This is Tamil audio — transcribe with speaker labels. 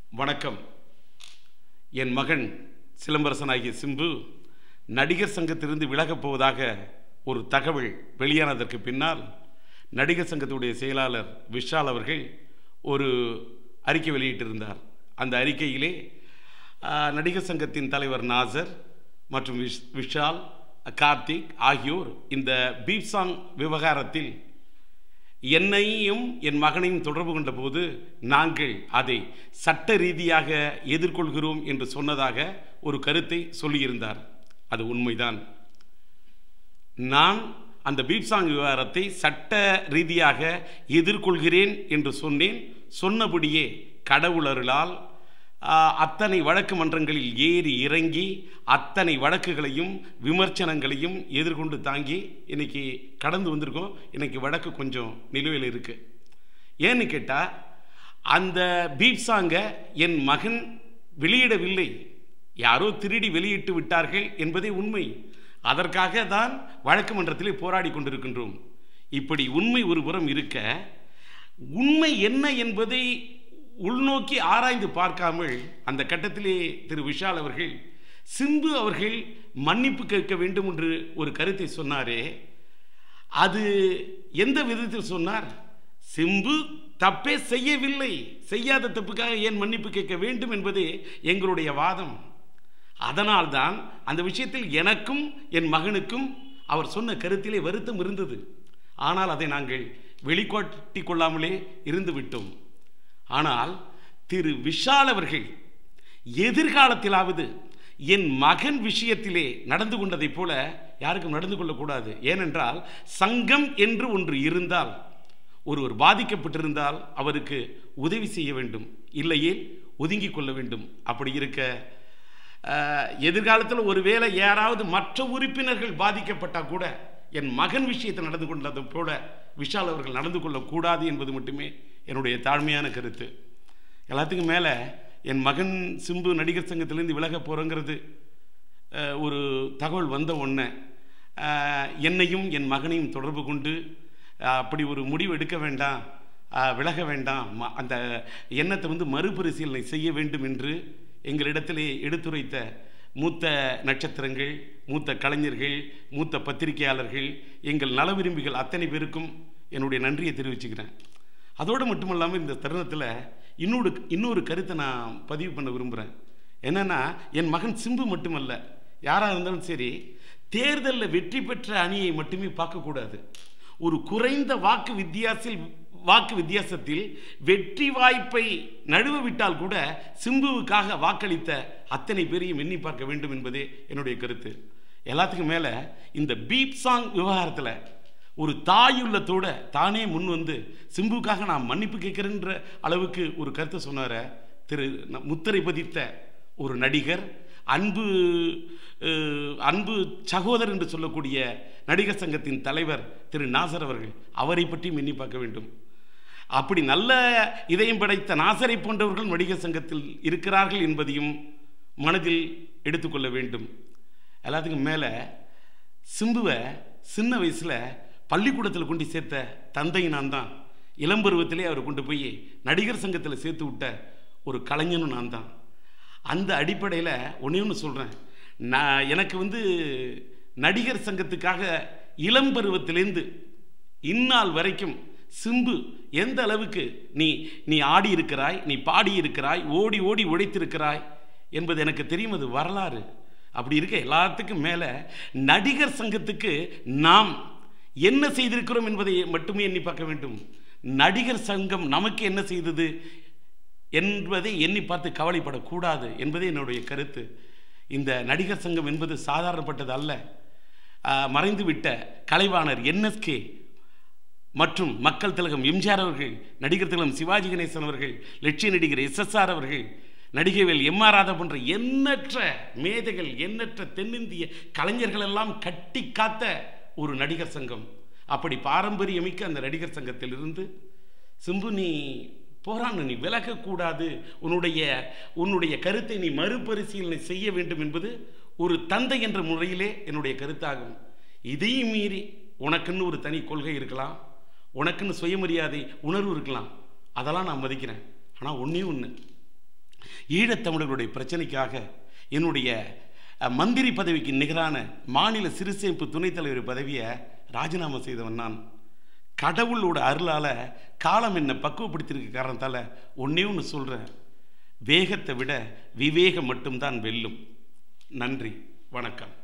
Speaker 1: வணக்கம் என் மகன் சிலம்பரசனாகிய சிம்பு நடிகர் சங்கத்திலிருந்து விலகப் போவதாக ஒரு தகவல் வெளியானதற்கு பின்னால் நடிகர் சங்கத்துடைய செயலாளர் விஷால் அவர்கள் ஒரு அறிக்கை வெளியிட்டிருந்தார் அந்த அறிக்கையிலே ஆ, நடிகர் சங்கத்தின் தலைவர் நாசர் மற்றும் விஷ் விஷால் கார்த்திக் ஆகியோர் இந்த பீப் சாங் விவகாரத்தில் என்னையும் என் மகனையும் தொடர்பு கொண்ட போது நாங்கள் அதை சட்ட ரீதியாக எதிர்கொள்கிறோம் என்று சொன்னதாக ஒரு கருத்தை சொல்லியிருந்தார் அது உண்மைதான் நான் அந்த பீப்சாங் விவகாரத்தை சட்ட ரீதியாக எதிர்கொள்கிறேன் என்று சொன்னேன் சொன்னபடியே கடவுளர்களால் ஆ, அத்தனை வழக்கு மன்றங்களில் ஏறி இறங்கி அத்தனை வழக்குகளையும் விமர்சனங்களையும் எதிர்கொண்டு தாங்கி இன்னைக்கு கடந்து வந்திருக்கோம் இன்னைக்கு வழக்கு கொஞ்சம் நிலுவையில் இருக்கு ஏன்னு கேட்டால் அந்த பீப் சாங்கை என் மகன் வெளியிடவில்லை யாரோ திருடி வெளியிட்டு விட்டார்கள் என்பதே உண்மை அதற்காக தான் வழக்கு மன்றத்திலே போராடி கொண்டிருக்கின்றோம் இப்படி உண்மை ஒரு புறம் இருக்க உண்மை என்ன என்பதை உள்நோக்கி ஆராய்ந்து பார்க்காமல் அந்த கட்டத்திலே திரு விஷால் அவர்கள் சிம்பு அவர்கள் மன்னிப்பு கேட்க வேண்டும் என்று ஒரு கருத்தை சொன்னாரே அது எந்த விதத்தில் சொன்னார் சிம்பு தப்பே செய்யவில்லை செய்யாத தப்புக்காக ஏன் மன்னிப்பு கேட்க வேண்டும் என்பதே எங்களுடைய வாதம் அதனால்தான் அந்த விஷயத்தில் எனக்கும் என் மகனுக்கும் அவர் சொன்ன கருத்திலே வருத்தம் இருந்தது ஆனால் அதை நாங்கள் வெளிக்காட்டிக் கொள்ளாமலே இருந்து விட்டோம் ஆனால் திரு விஷால் அவர்கள் எதிர்காலத்திலாவது என் மகன் விஷயத்திலே நடந்து கொண்டதைப் போல யாருக்கும் நடந்து கொள்ளக்கூடாது ஏனென்றால் சங்கம் என்று ஒன்று இருந்தால் ஒருவர் பாதிக்கப்பட்டிருந்தால் அவருக்கு உதவி செய்ய வேண்டும் இல்லையே ஒதுங்கிக் கொள்ள வேண்டும் அப்படி இருக்க அஹ், எதிர்காலத்தில் ஒருவேளை யாராவது மற்ற உறுப்பினர்கள் பாதிக்கப்பட்டால் கூட என் மகன் விஷயத்தில் நடந்து கொண்டது போல விஷால் அவர்கள் நடந்து கொள்ளக்கூடாது என்பது மட்டுமே என்னுடைய தாழ்மையான கருத்து எல்லாத்துக்கும் மேலே என் மகன் சிம்பு நடிகர் சங்கத்திலேருந்து விலக போகிறோங்கிறது அஹ், ஒரு தகவல் வந்த உடனே அஹ், என்னையும் என் மகனையும் தொடர்பு கொண்டு அஹ், அப்படி ஒரு முடிவு எடுக்க வேண்டாம் அஹ், விலக வேண்டாம் ம- அந்த எண்ணத்தை வந்து மறுபரிசீலனை செய்ய வேண்டும் என்று எங்களிடத்திலே எடுத்துரைத்த மூத்த நட்சத்திரங்கள் மூத்த கலைஞர்கள் மூத்த பத்திரிகையாளர்கள் எங்கள் நல விரும்பிகள் அத்தனை பேருக்கும் என்னுடைய நன்றியை தெரிவிச்சுக்கிறேன் அதோடு மட்டுமல்லாமல் இந்த தருணத்தில் இன்னொரு இன்னொரு கருத்தை நான் பதிவு பண்ண விரும்புகிறேன் என்னன்னா என் மகன் சிம்பு மட்டுமல்ல யாராக இருந்தாலும் சரி தேர்தலில் வெற்றி பெற்ற அணியை மட்டுமே பார்க்கக்கூடாது ஒரு குறைந்த வாக்கு வித்தியாசத்தில் வாக்கு வித்தியாசத்தில் வெற்றி வாய்ப்பை நழுவ விட்டால் கூட சிம்புவுக்காக வாக்களித்த அத்தனை பேரையும் எண்ணி பார்க்க வேண்டும் என்பதே என்னுடைய கருத்து எல்லாத்துக்கும் மேலே இந்த பீப் சாங் விவகாரத்தில் ஒரு தாயுள்ளத்தோட தானே முன் வந்து சிம்புக்காக நான் மன்னிப்பு கேட்கிறேன்ற அளவுக்கு ஒரு கருத்தை சொன்னார திரு ந- முத்திரை பதித்த ஒரு நடிகர் அன்பு அஹ், அன்பு சகோதரர் என்று சொல்லக்கூடிய நடிகர் சங்கத்தின் தலைவர் திரு நாசர் அவர்கள் அவரை பற்றியும் எண்ணி பார்க்க வேண்டும் அப்படி நல்ல இதயம் படைத்த நாசரை போன்றவர்கள் நடிகர் சங்கத்தில் இருக்கிறார்கள் என்பதையும் மனதில் எடுத்துக்கொள்ள வேண்டும் எல்லாத்துக்கும் மேலே சிம்புவை சின்ன வயசில் பள்ளிக்கூடத்தில் கொண்டு சேர்த்த தந்தை நான் தான் இளம்பருவத்திலே அவரை கொண்டு போய் நடிகர் சங்கத்தில் சேர்த்து விட்ட ஒரு கலைஞனும் நான் தான் அந்த அடிப்படையில் ஒன்றே ஒன்று சொல்கிறேன் நான் எனக்கு வந்து நடிகர் சங்கத்துக்காக இளம்பருவத்திலேருந்து இந்நாள் வரைக்கும் சிம்பு எந்த அளவுக்கு நீ நீ ஆடி இருக்கிறாய் நீ பாடி இருக்கிறாய் ஓடி ஓடி உழைத்திருக்கிறாய் என்பது எனக்கு தெரியும் அது வரலாறு அப்படி இருக்க எல்லாத்துக்கும் மேலே நடிகர் சங்கத்துக்கு நாம் என்ன செய்திருக்கிறோம் என்பதை மட்டுமே எண்ணி பார்க்க வேண்டும் நடிகர் சங்கம் நமக்கு என்ன செய்தது என்பதை எண்ணி பார்த்து கவலைப்படக்கூடாது என்பதே என்னுடைய கருத்து இந்த நடிகர் சங்கம் என்பது சாதாரணப்பட்டது அல்ல ஆஹ், மறைந்துவிட்ட கலைவாணர் என்எஸ்கே மற்றும் மக்கள் திலகம் எம்ஜிஆர் அவர்கள் நடிகர் திலகம் சிவாஜி கணேசன் அவர்கள் லட்சிய நடிகர் எஸ்எஸ்ஆர் அவர்கள் நடிகைவேல் எம் ஆர் ராதா போன்ற எண்ணற்ற மேதைகள் எண்ணற்ற தென்னிந்திய கலைஞர்கள் எல்லாம் கட்டி காத்த ஒரு நடிகர் சங்கம் அப்படி பாரம்பரியமிக்க அந்த நடிகர் சங்கத்திலிருந்து சிம்பு நீ போராடு நீ விலகக்கூடாது உன்னுடைய உன்னுடைய கருத்தை நீ மறுபரிசீலனை செய்ய வேண்டும் என்பது ஒரு தந்தை என்ற முறையிலே என்னுடைய கருத்தாகும் இதையும் மீறி உனக்குன்னு ஒரு தனி கொள்கை இருக்கலாம் உனக்குன்னு சுயமரியாதை உணர்வு இருக்கலாம் அதெல்லாம் நான் மதிக்கிறேன் ஆனால் ஒன்றே ஒன்று ஈழத்தமிழர்களுடைய பிரச்சனைக்காக என்னுடைய அஹ், மந்திரி பதவிக்கு நிகரான மாநில சிறுசேமிப்பு துணைத் தலைவர் பதவியை ராஜினாமா செய்தவன் நான் கடவுளோட அருளால் காலம் என்னை பக்குவப்படுத்தியிருக்க காரணத்தால் ஒன்றே ஒன்று சொல்கிறேன் வேகத்தை விட விவேகம் மட்டும்தான் வெல்லும் நன்றி வணக்கம்